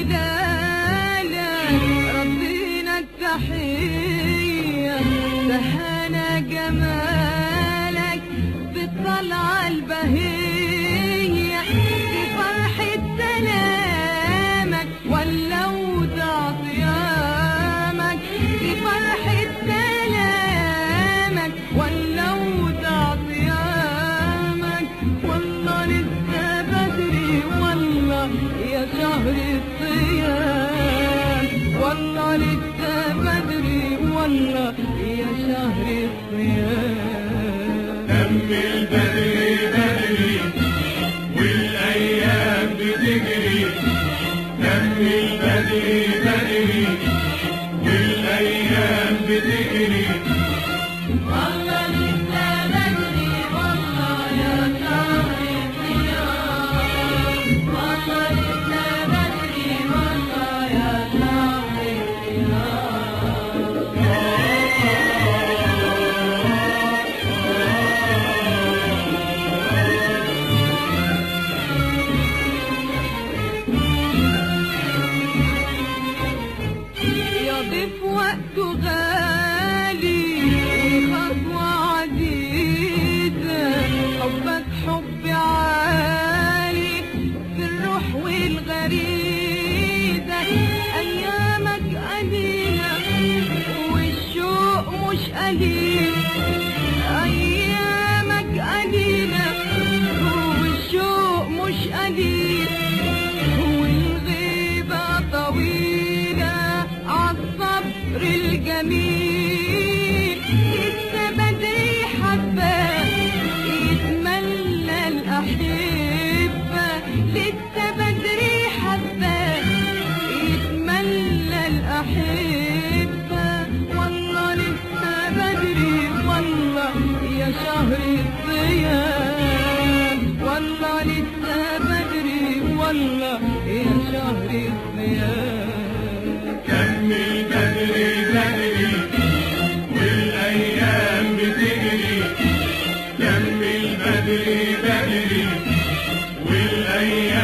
جلالك ربنا التحية دهانا جمالك بالطلعة البهية بفرحة سلامك ولوت عصيامك بفرحة سلامك ولوت عصيامك والله لسه بدري والله يا شهر الصيام والله لسه بدري والله يا شهر الصيام دم البدري بدري والايام بتجري دم البدري بدري والايام بتجري والله لسه بدري والله يا شهر الصيام والله لسه بدري والله يا شهر الصيام يضيف وقته غالي وخطوة عزيزة حبك حب عالي في الروح والغريزة أيامك قليلة والشوق مش قليل أيامك قليلة والشوق مش قليل والغيبة طويلة عالصبر الجميل لسه بدري حبة يتملى الأحبة لسه بدري حبة يتملى الأحبة والله لسه بدري والله يا شهر الصيام والله لسه بدري والله يا شهر الصيام دم البدري بدري والايام بتجري دم البدري بدري والايام